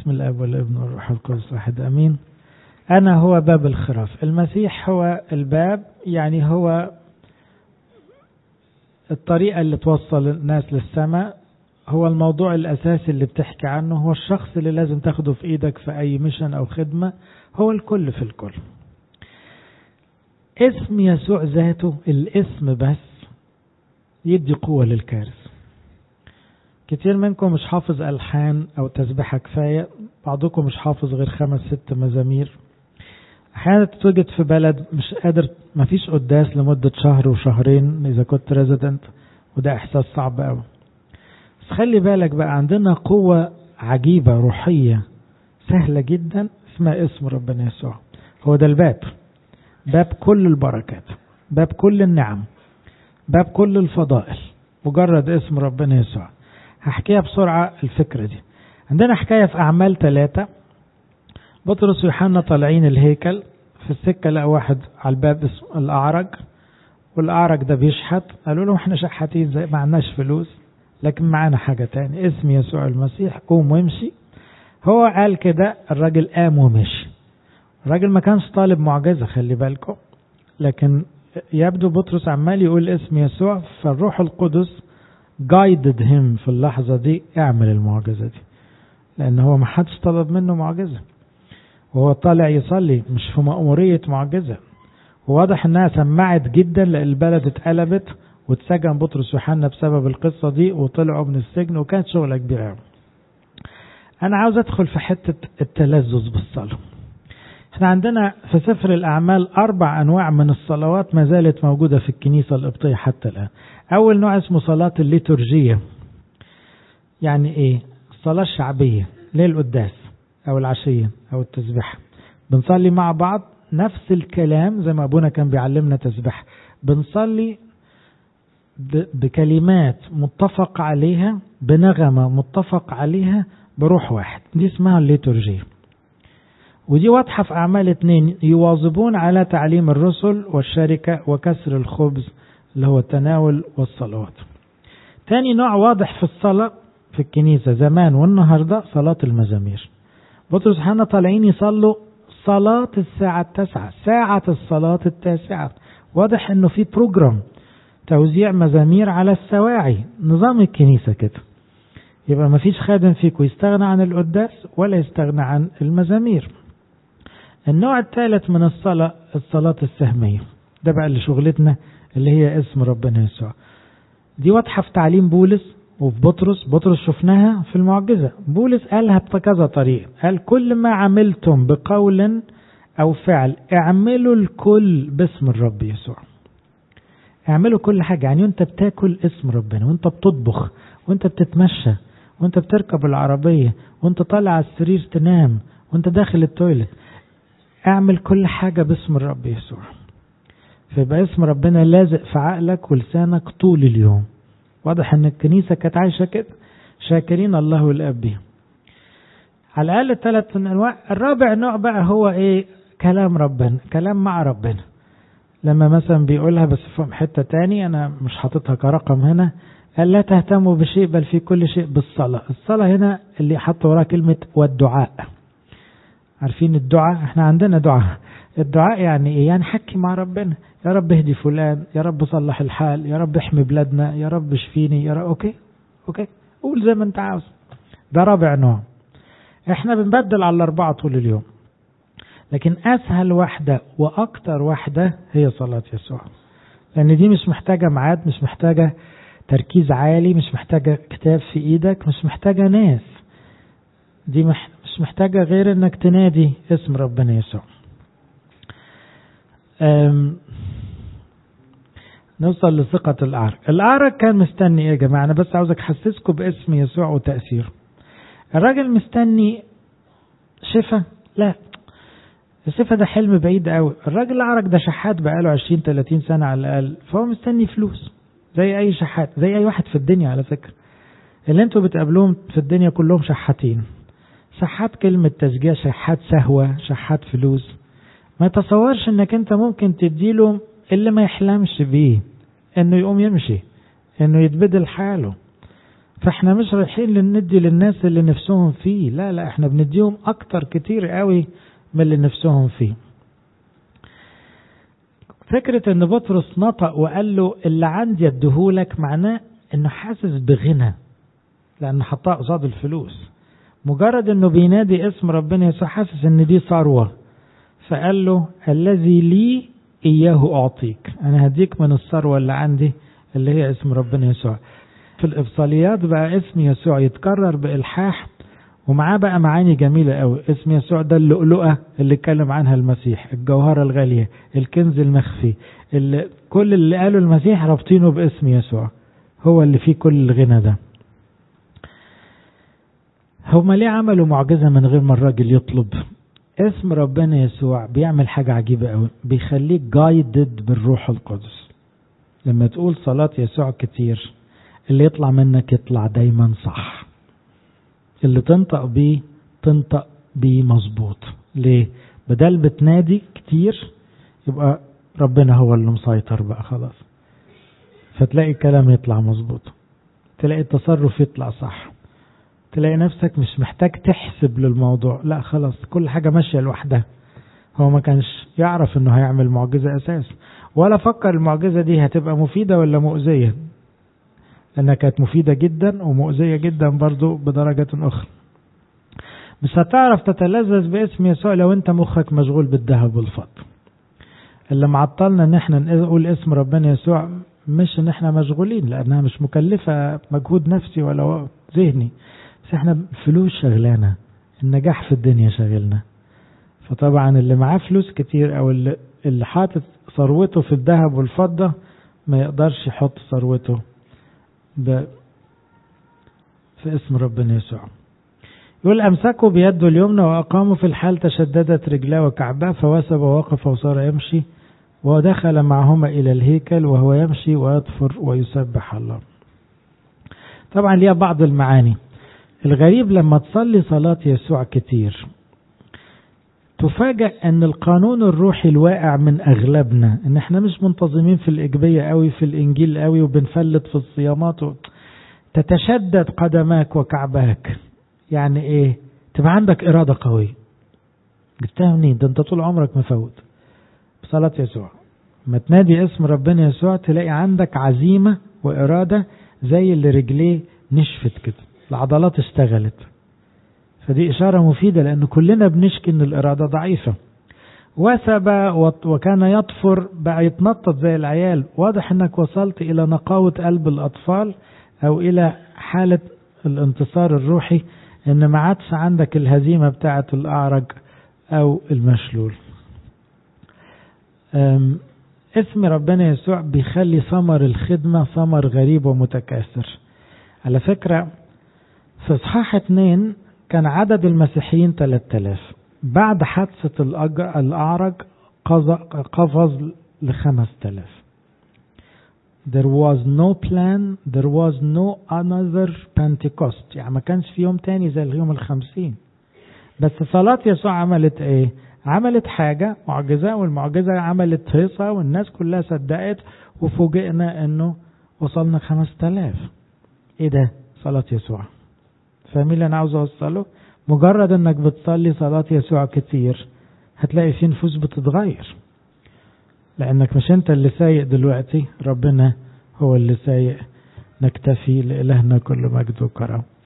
بسم الاب والابن والروح القدس واحد امين انا هو باب الخراف المسيح هو الباب يعني هو الطريقة اللي توصل الناس للسماء هو الموضوع الأساسي اللي بتحكي عنه هو الشخص اللي لازم تاخده في إيدك في أي ميشن أو خدمة هو الكل في الكل اسم يسوع ذاته الاسم بس يدي قوة للكارث كتير منكم مش حافظ ألحان أو تسبيحة كفاية بعضكم مش حافظ غير خمس ست مزامير أحيانا تتوجد في بلد مش قادر مفيش قداس لمدة شهر وشهرين إذا كنت ريزيدنت وده إحساس صعب أوي بس خلي بالك بقى عندنا قوة عجيبة روحية سهلة جدا اسمها اسم ربنا يسوع هو ده الباب باب كل البركات باب كل النعم باب كل الفضائل مجرد اسم ربنا يسوع هحكيها بسرعة الفكرة دي عندنا حكاية في أعمال ثلاثة بطرس ويوحنا طالعين الهيكل في السكة لقى واحد على الباب اسمه الأعرج والأعرج ده بيشحت قالوا له احنا شحاتين زي ما عندناش فلوس لكن معانا حاجة تاني اسم يسوع المسيح قوم وامشي هو قال كده الراجل قام ومشي الراجل ما كانش طالب معجزة خلي بالكم لكن يبدو بطرس عمال يقول اسم يسوع فالروح القدس جايدد هيم في اللحظة دي اعمل المعجزة دي لأن هو ما حدش طلب منه معجزة وهو طالع يصلي مش في مأمورية معجزة وواضح انها سمعت جدا لان البلد اتقلبت واتسجن بطرس ويوحنا بسبب القصة دي وطلعوا من السجن وكانت شغلة كبيرة قوي. أنا عاوز أدخل في حتة التلذذ بالصلاة. احنا عندنا في سفر الأعمال أربع أنواع من الصلوات ما زالت موجودة في الكنيسة القبطية حتى الآن. أول نوع اسمه صلاة الليتورجية. يعني إيه؟ الصلاة الشعبية ليه القداس أو العشية أو التسبيحة. بنصلي مع بعض نفس الكلام زي ما أبونا كان بيعلمنا تسبيح. بنصلي بكلمات متفق عليها بنغمة متفق عليها بروح واحد دي اسمها الليتورجية ودي واضحة في أعمال اتنين يواظبون على تعليم الرسل والشركة وكسر الخبز اللي هو التناول والصلوات تاني نوع واضح في الصلاة في الكنيسة زمان والنهاردة صلاة المزامير بطرس حنا طالعين يصلوا صلاة الساعة التاسعة ساعة الصلاة التاسعة واضح انه في بروجرام توزيع مزامير على السواعي نظام الكنيسة كده يبقى ما فيش خادم فيكم يستغنى عن القداس ولا يستغنى عن المزامير النوع الثالث من الصلاة الصلاة السهمية ده بقى اللي شغلتنا اللي هي اسم ربنا يسوع دي واضحة في تعليم بولس وفي بطرس بطرس شفناها في المعجزة بولس قالها بكذا طريقة قال كل ما عملتم بقول أو فعل اعملوا الكل باسم الرب يسوع اعملوا كل حاجة يعني وانت بتاكل اسم ربنا وانت بتطبخ وانت بتتمشى وانت بتركب العربية وانت طالع على السرير تنام وانت داخل التويلت اعمل كل حاجة باسم الرب يسوع فيبقى اسم ربنا لازق في عقلك ولسانك طول اليوم واضح ان الكنيسة كانت عايشة كده شاكرين الله والاب بيهم على الاقل ثلاث انواع الرابع نوع بقى هو ايه كلام ربنا كلام مع ربنا لما مثلا بيقولها بس في حتة تاني أنا مش حاططها كرقم هنا قال لا تهتموا بشيء بل في كل شيء بالصلاة الصلاة هنا اللي حط وراها كلمة والدعاء عارفين الدعاء احنا عندنا دعاء الدعاء يعني ايه يعني حكي مع ربنا يا رب اهدي فلان يا رب صلح الحال يا رب احمي بلادنا يا رب اشفيني يا رب اوكي اوكي قول زي ما انت عاوز ده رابع نوع احنا بنبدل على الاربعة طول اليوم لكن أسهل واحدة وأكتر واحدة هي صلاة يسوع لأن دي مش محتاجة ميعاد مش محتاجة تركيز عالي مش محتاجة كتاب في إيدك مش محتاجة ناس دي مح مش محتاجة غير إنك تنادي اسم ربنا يسوع نوصل لثقة الأعرج الأعرج كان مستني إيه يا جماعة أنا بس عاوزك أحسسكم باسم يسوع وتأثيره الراجل مستني شفا لا الصفة ده حلم بعيد قوي الراجل الأعرج ده شحات بقاله 20 30 سنة على الأقل فهو مستني فلوس زي أي شحات زي أي واحد في الدنيا على فكرة اللي انتوا بتقابلوهم في الدنيا كلهم شحاتين شحات كلمة تشجيع شحات سهوة شحات فلوس ما تصورش انك انت ممكن تديله اللي ما يحلمش بيه انه يقوم يمشي انه يتبدل حاله فاحنا مش رايحين ندي للناس اللي نفسهم فيه لا لا احنا بنديهم اكتر كتير قوي من اللي نفسهم فيه فكرة ان بطرس نطق وقال له اللي عندي اديهولك معناه انه حاسس بغنى لان حطاه قصاد الفلوس مجرد انه بينادي اسم ربنا يسوع حاسس ان دي ثروة فقال له الذي لي اياه اعطيك انا هديك من الثروة اللي عندي اللي هي اسم ربنا يسوع في الإفصاليات بقى اسم يسوع يتكرر بإلحاح ومعاه بقى معاني جميلة قوي اسم يسوع ده اللؤلؤة اللي اتكلم عنها المسيح الجوهرة الغالية الكنز المخفي اللي كل اللي قاله المسيح رابطينه باسم يسوع هو اللي فيه كل الغنى ده هما ليه عملوا معجزة من غير ما الراجل يطلب اسم ربنا يسوع بيعمل حاجة عجيبة قوي بيخليك جايدد بالروح القدس لما تقول صلاة يسوع كتير اللي يطلع منك يطلع دايما صح اللي تنطق بيه تنطق بيه مظبوط ليه بدل بتنادي كتير يبقى ربنا هو اللي مسيطر بقى خلاص فتلاقي الكلام يطلع مظبوط تلاقي التصرف يطلع صح تلاقي نفسك مش محتاج تحسب للموضوع لا خلاص كل حاجة ماشية لوحدها هو ما كانش يعرف انه هيعمل معجزة اساس ولا فكر المعجزة دي هتبقى مفيدة ولا مؤذية لأنها كانت مفيدة جدا ومؤذية جدا برضو بدرجة أخرى مش هتعرف تتلذذ باسم يسوع لو انت مخك مشغول بالذهب والفضة اللي معطلنا ان احنا نقول اسم ربنا يسوع مش ان احنا مشغولين لانها مش مكلفة مجهود نفسي ولا ذهني بس احنا الفلوس شغلانة النجاح في الدنيا شغلنا فطبعا اللي معاه فلوس كتير او اللي, اللي حاطط ثروته في الذهب والفضة ما يقدرش يحط ثروته ب... في اسم ربنا يسوع يقول أمسكوا بيده اليمنى وأقاموا في الحال تشددت رجلاه وكعباه فوثب ووقف وصار يمشي ودخل معهما إلى الهيكل وهو يمشي ويطفر ويسبح الله طبعا ليها بعض المعاني الغريب لما تصلي صلاة يسوع كتير تفاجأ أن القانون الروحي الواقع من أغلبنا أن احنا مش منتظمين في الإجبية قوي في الإنجيل قوي وبنفلت في الصيامات و... تتشدد قدماك وكعباك يعني إيه تبقى عندك إرادة قوية جبتها منين ده أنت طول عمرك مفوت بصلاة يسوع ما تنادي اسم ربنا يسوع تلاقي عندك عزيمة وإرادة زي اللي رجليه نشفت كده العضلات اشتغلت فدي إشارة مفيدة لأن كلنا بنشكي إن الإرادة ضعيفة وثب وكان يطفر بقى يتنطط زي العيال واضح إنك وصلت إلى نقاوة قلب الأطفال أو إلى حالة الانتصار الروحي إن ما عادش عندك الهزيمة بتاعة الأعرج أو المشلول اسم ربنا يسوع بيخلي ثمر الخدمة ثمر غريب ومتكاثر على فكرة في إصحاح اتنين كان عدد المسيحيين 3000 بعد حادثة الأعرج قفز ل 5000 There was no plan there was no another Pentecost يعني ما كانش في يوم تاني زي اليوم الخمسين بس صلاة يسوع عملت ايه عملت حاجة معجزة والمعجزة عملت هيصة والناس كلها صدقت وفوجئنا انه وصلنا خمس تلاف ايه ده صلاة يسوع فاهمين اللي انا عاوز اوصله مجرد انك بتصلي صلاة يسوع كتير هتلاقي في نفوس بتتغير لانك مش انت اللي سايق دلوقتي ربنا هو اللي سايق نكتفي لإلهنا كل مجد وكرم